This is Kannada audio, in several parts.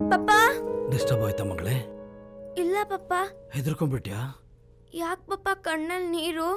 ಪಪ್ಪ ಡಿಸ್ಟರ್ಬ್ ಆಯ್ತಾ ಮಗಳೇ ಇಲ್ಲ ಪಪ್ಪ ಹೆದರ್ಕೊಂಡ್ಬಿಟ್ಯಾ ಯಾಕೆ ಪಪ್ಪ ಕಣ್ಣಲ್ಲಿ ನೀರು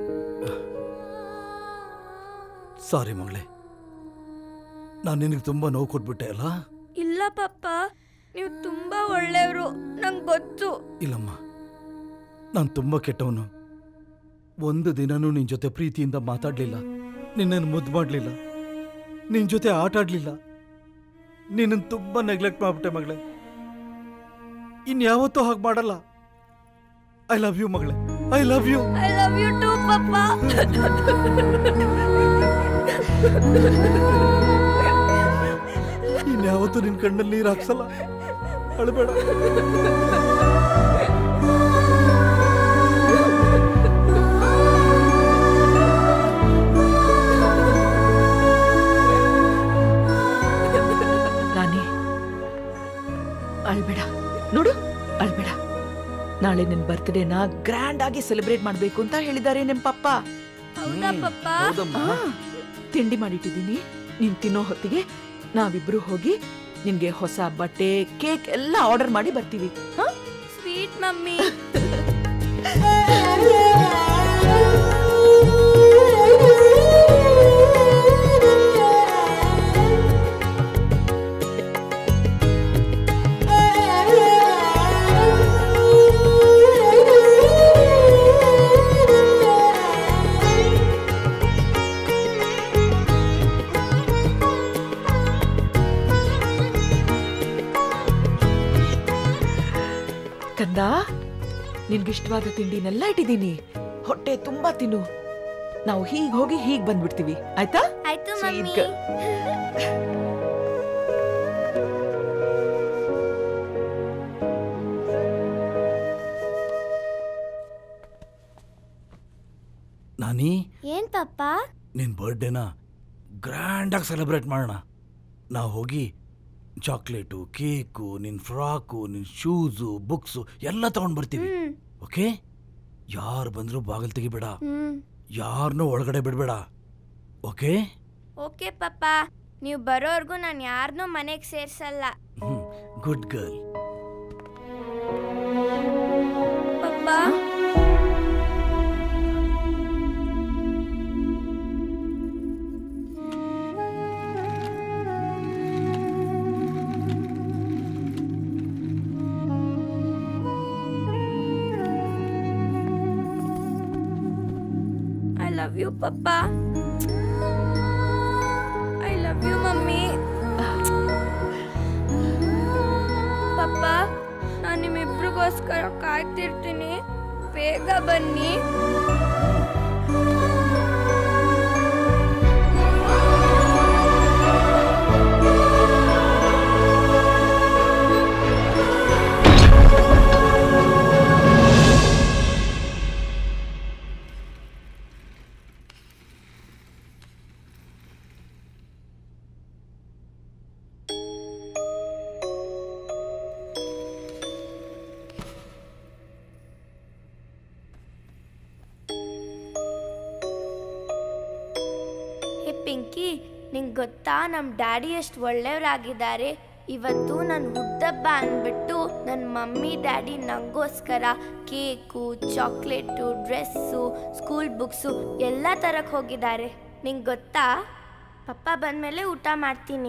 ಸಾರಿ ಮಗಳೇ ನಾನು ನಿನಗೆ ತುಂಬ ನೋವು ಕೊಟ್ಬಿಟ್ಟೆ ಅಲ್ಲ ಇಲ್ಲ ಪಪ್ಪ ನೀವು ತುಂಬಾ ಒಳ್ಳೆಯವರು ನಂಗೆ ಗೊತ್ತು ಇಲ್ಲಮ್ಮ ನಾನು ತುಂಬ ಕೆಟ್ಟವನು ಒಂದು ದಿನನೂ ನಿನ್ನ ಜೊತೆ ಪ್ರೀತಿಯಿಂದ ಮಾತಾಡಲಿಲ್ಲ ನಿನ್ನನ್ನು ಮುದ್ದು ಮಾಡಲಿಲ್ಲ ನಿನ್ನ ಜೊತೆ ಆಟ ಆಡಲಿಲ್ಲ ನಿನ್ನನ್ನು ತುಂಬ ನೆಗ್ಲೆಕ್ಟ್ ಮಾಡಿಬಿಟ್ಟೆ ಮಗಳೇ ಇನ್ಯಾವತ್ತೂ ಹಾಗೆ ಮಾಡಲ್ಲ ಐ ಲವ್ ಯು ಮಗಳೇ I love you I love you too papa ಇನ್ಯಾವತ್ತೂ ನಿನ್ನ ಕಣ್ಣಲ್ಲಿ ನೀರು ಹಾಕ್ಸಲ್ಲ ಅಳಬೇಡ ರಾಣಿ ಅಳ್ಬೇಡ ನೋಡು ಅಳ್ಬೇಡ ನಾಳೆ ನಿನ್ ಬರ್ತ್ಡೇನ ಗ್ರ್ಯಾಂಡ್ ಆಗಿ ಸೆಲೆಬ್ರೇಟ್ ಮಾಡ್ಬೇಕು ಅಂತ ಹೇಳಿದ್ದಾರೆ ನಿಮ್ ಪಪ್ಪ ಹೌದಾ ಪಪ್ಪ ಆ, ತಿಂಡಿ ಮಾಡಿಟ್ಟಿದ್ದೀನಿ ನೀನ್ ತಿನ್ನೋ ಹೊತ್ತಿಗೆ ನಾವಿಬ್ರು ಹೋಗಿ ನಿನ್ಗೆ ಹೊಸ ಬಟ್ಟೆ ಕೇಕ್ ಎಲ್ಲ ಆರ್ಡರ್ ಮಾಡಿ ಬರ್ತೀವಿ ಹಾ ಸ್ವೀಟ್ ಮಮ್ಮಿ ಕಂದ ನಿನ್ಗಿಷ್ಟವಾದ ತಿಂಡಿನೆಲ್ಲ ಇಟ್ಟಿದ್ದೀನಿ ಹೊಟ್ಟೆ ತುಂಬಾ ತಿನ್ನು ನಾವು ಹೀಗ್ ಹೋಗಿ ಹೀಗ್ ಬಂದ್ಬಿಡ್ತೀವಿ ಆಯ್ತಾ ಆಯ್ತು Sweet ಮಮ್ಮಿ girl. ನಾನಿ ಏನ್ ಪಪ್ಪ ನಿನ್ನ ಬರ್ಡೇನ ಗ್ರ್ಯಾಂಡಾಗಿ ಸೆಲೆಬ್ರೇಟ್ ಮಾಡೋಣ ನಾವು ಹೋಗಿ ಚಾಕ್ಲೇಟು ಕೇಕು ನಿನ್ನ ಫ್ರಾಕು ನಿನ್ನ ಶೂಸು ಬುಕ್ಸು ಎಲ್ಲ ತಗೊಂಡು ಬರ್ತೀವಿ ಹ್ಮ್ ಓಕೆ ಯಾರು ಬಂದರೂ ಬಾಗಿಲು ತೆಗಿಬೇಡ ಹ್ಮ್ ಯಾರನ್ನೂ ಒಳಗಡೆ ಬಿಡಬೇಡ ಓಕೆ ಓಕೆ ಪಪ್ಪ ನೀವು ಬರೋರ್ಗು ನಾನು ಯಾರನ್ನೂ ಮನೆಗೆ ಸೇರ್ಸಲ್ಲ ಹ್ಞೂ good girl papa I love you papa I love you mummy papa ನಾನು ನಿಮ್ಮಿಬ್ರಿಗೋಸ್ಕರ ಕಾಯ್ತಿರ್ತೀನಿ ಬೇಗ ಬನ್ನಿ ಹೇ ಪಿಂಕಿ ನಿಂಗೆ ಗೊತ್ತಾ ನಮ್ಮ ಡ್ಯಾಡಿ ಎಷ್ಟು ಒಳ್ಳೆಯವರಾಗಿದ್ದಾರೆ ಇವತ್ತು ನನ್ನ ಹುಟ್ಟಬ್ಬ ಅಂದ್ಬಿಟ್ಟು ನನ್ನ ಮಮ್ಮಿ ಡ್ಯಾಡಿ ನಂಗೋಸ್ಕರ cake chocolate dress school books ಎಲ್ಲ ತರಕ್ಕೆ ಹೋಗಿದ್ದಾರೆ ನಿಂಗೆ ಗೊತ್ತಾ ಪಪ್ಪ ಬಂದಮೇಲೆ ಊಟ ಮಾಡ್ತೀನಿ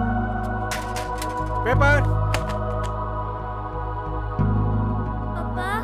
ಪೇಪರ್ ಪಪ್ಪ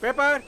ಪೇಪರ್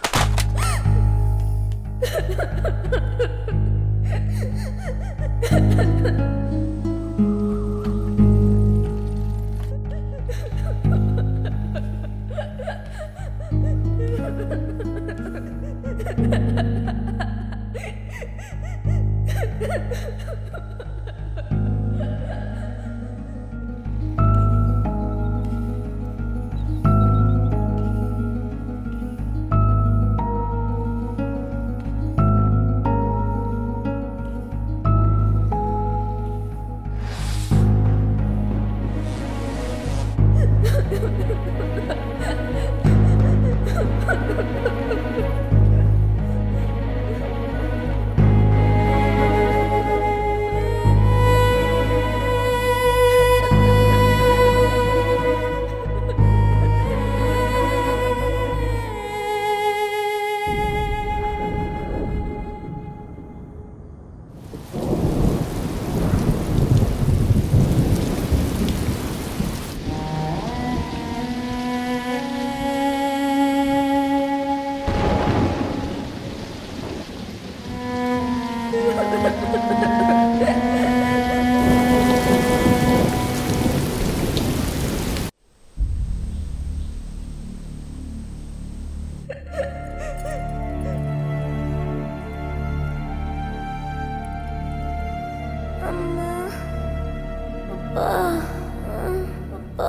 ಅಮ್ಮ ಅಪ್ಪ ಅಪ್ಪ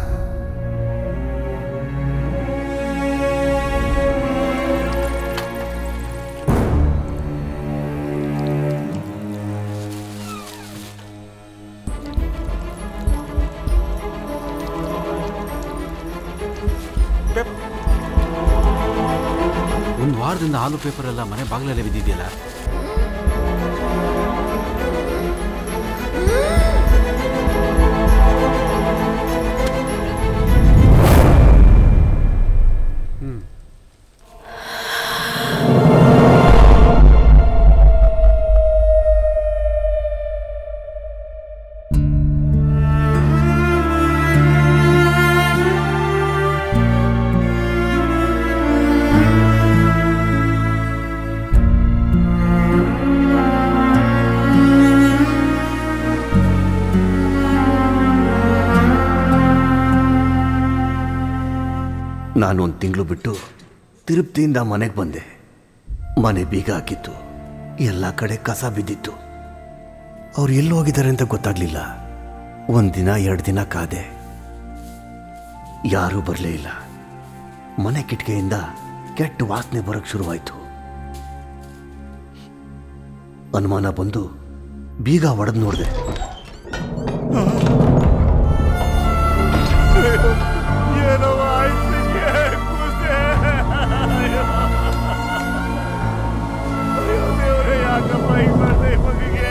ಒಂದು ವಾರದಿಂದ ಹಾಲು ಪೇಪರ್ ಎಲ್ಲ ಮನೆ ಬಾಗಿಲಲ್ಲೇ ಬಿದ್ದಿದೆಯಲ್ಲ ನಾನು ಒಂದು ತಿಂಗಳು ಬಿಟ್ಟು ತಿರುಪ್ತಿಯಿಂದ ಮನೆಗೆ ಬಂದೆ ಮನೆ ಬೀಗ ಹಾಕಿತ್ತು ಎಲ್ಲ ಕಡೆ ಕಸ ಬಿದ್ದಿತ್ತು ಅವ್ರು ಎಲ್ಲಿ ಹೋಗಿದ್ದಾರೆ ಅಂತ ಗೊತ್ತಾಗ್ಲಿಲ್ಲ ಒಂದು ದಿನ ಎರಡು ದಿನ ಕಾದೆ ಯಾರೂ ಬರಲೇ ಇಲ್ಲ ಮನೆ ಕಿಟಕಿಯಿಂದ ಕೆಟ್ಟ ವಾಸನೆ ಬರೋಕ್ಕೆ ಶುರುವಾಯಿತು ಅನುಮಾನ ಬಂದು ಬೀಗ ಒಡೆದು ನೋಡಿದೆ ಏನೋ ಆಯ್ತು ಕೂಸೆ ಅಯ್ಯೋ ಅಯ್ಯೋ ದೇವ್ರೆ ಯಾಕಪ್ಪ ಹಿಂಗ್ ಮಾಡ್ದೆ ಈ ಮಗಿಗೆ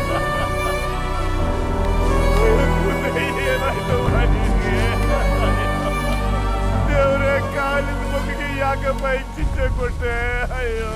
ಅಯ್ಯೋ ಕೂಸೆ, ಏನಾಯ್ತು ಮಗಿಗೆ ದೇವ್ರೆ ಕಾಲಿನ ಮಗಿಗೆ ಯಾಕಪ್ಪ ಹಿಂಗ್ ಶಿಕ್ಷೆ ಕೊಟ್ಟೆ ಅಯ್ಯೋ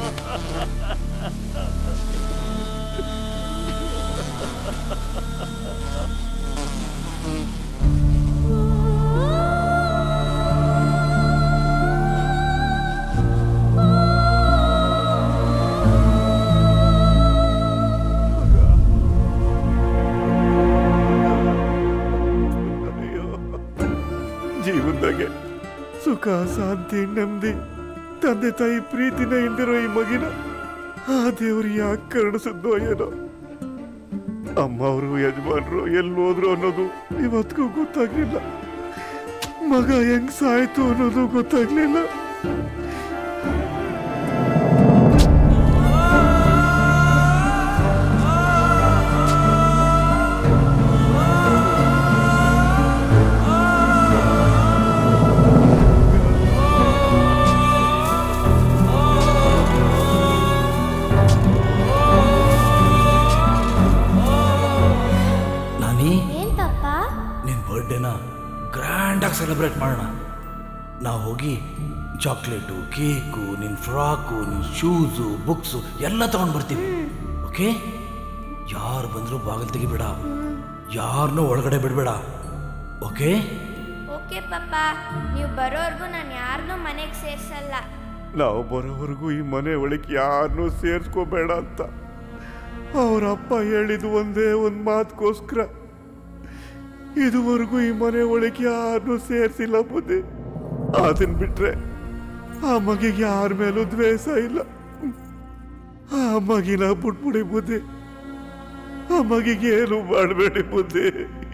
ಅಯ್ಯೋ ಜೀವನದಾಗೆ ಸುಖ ಶಾಂತಿ ನೆಮ್ಮದಿ ತಂದೆ ತಾಯಿ ಪ್ರೀತಿನ ಇಲ್ದಿರೋ ಈ ಮಗಿನ ಆ ದೇವ್ರು ಯಾಕೆ ಕರುಣಿಸಿದ್ನೋ ಏನೋ ಅಮ್ಮ ಅವರು ಯಜಮಾನ್ರು ಎಲ್ಲಿ ಹೋದ್ರು ಅನ್ನೋದು ಇವತ್ತಿಗೂ ಗೊತ್ತಾಗ್ಲಿಲ್ಲ ಮಗ ಹೆಂಗ್ ಸಾಯ್ತು ಅನ್ನೋದು ಗೊತ್ತಾಗ್ಲಿಲ್ಲ ನಾನಿ ಏನ್ ಪಾಪ ನಿನ್ನ ಬರ್ಡೇನ ಗ್ರ್ಯಾಂಡಾಗಿ ಸೆಲೆಬ್ರೇಟ್ ಮಾಡೋಣ ನಾವು ಹೋಗಿ ಚಾಕ್ಲೇಟು ಕೇಕು ನಿನ್ನ ಫ್ರಾಕು ನಿನ್ನ ಶೂಸು ಬುಕ್ಸು ಎಲ್ಲ ತಗೊಂಡು ಬರ್ತೀವಿ ಓಕೆ ಯಾರು ಬಂದರೂ ಬಾಗಿಲು ತೆಗಿಬೇಡ ಯಾರನ್ನೂ ಒಳಗಡೆ ಬಿಡಬೇಡ ಓಕೆ ಓಕೆ ಪಪ್ಪ ನೀವು ಬರೋರ್ಗು ನಾನು ಯಾರನ್ನೂ ಮನೆಗೆ ಸೇರ್ಸಲ್ಲ ನಾವು ಬರೋವರೆಗೂ ಈ ಮನೆ ಒಳಗೆ ಯಾರನ್ನೂ ಸೇರಿಸ್ಕೋಬೇಡ ಅಂತ ಅವ್ರ ಅಪ್ಪ ಹೇಳಿದ ಒಂದೇ ಒಂದು ಮಾತುಗೋಸ್ಕರ ಇದುವರೆಗೂ ಈ ಮನೆ ಒಳಗೆ ಯಾರನ್ನೂ ಸೇರಿಸಿಲ್ಲ ಬುದ್ಧಿ ಅದನ್ನ ಬಿಟ್ರೆ ಆ ಮಗಿಗೆ ಯಾರ ಮೇಲೂ ದ್ವೇಷ ಇಲ್ಲ ಆ ಮಗಿನ ಬಿಟ್ಬಿಡಿ ಬುದ್ಧಿ ಆ ಮಗಿಗೆ ಏನು ಮಾಡಬೇಡಿ ಬುದ್ಧಿ